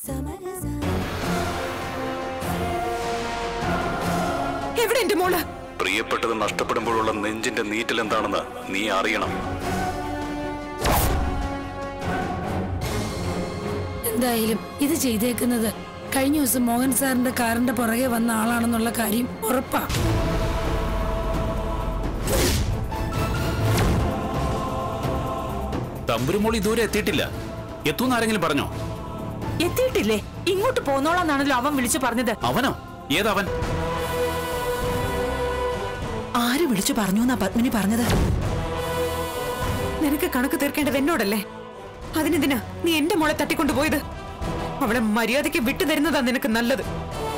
എവിടെ എന്റെ മോള് പ്രിയപ്പെട്ടത് നഷ്ടപ്പെടുമ്പോഴുള്ള നെഞ്ചിന്റെ നീറ്റൽ എന്താണെന്ന് നീ അറിയണം എന്തായാലും ഇത് ചെയ്തേക്കുന്നത് കഴിഞ്ഞ ദിവസം മോഹൻ സാറിന്റെ കാറിന്റെ പുറകെ വന്ന ആളാണെന്നുള്ള കാര്യം ഉറപ്പാ തമ്പുരുമോൾ ഇതുവരെ എത്തിയിട്ടില്ല എത്തൂന്ന് ആരെങ്കിലും പറഞ്ഞോ എത്തിയിട്ടില്ലേ ഇങ്ങോട്ട് പോന്നോളാന്നാണല്ലോ അവൻ വിളിച്ചു പറഞ്ഞത് അവനോ ഏതവൻ ആര് വിളിച്ചു പറഞ്ഞു എന്നാ പത്മിനി പറഞ്ഞത് നിനക്ക് കണക്ക് തീർക്കേണ്ടത് എന്നോടല്ലേ അതിനെന്തിനാ നീ എന്റെ മോളെ തട്ടിക്കൊണ്ടുപോയത് അവളെ മര്യാദയ്ക്ക് വിട്ടു തരുന്നതാ നിനക്ക് നല്ലത്